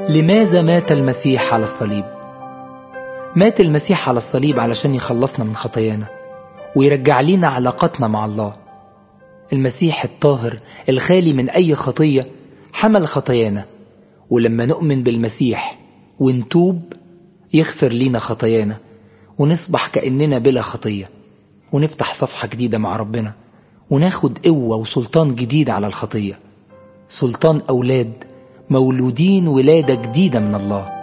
لماذا مات المسيح على الصليب؟ مات المسيح على الصليب علشان يخلصنا من خطايانا ويرجع لنا علاقتنا مع الله المسيح الطاهر الخالي من أي خطية حمل خطايانا ولما نؤمن بالمسيح ونتوب يغفر لينا خطايانا ونصبح كأننا بلا خطية ونفتح صفحة جديدة مع ربنا وناخد قوة وسلطان جديد على الخطية سلطان أولاد مولودين ولادة جديدة من الله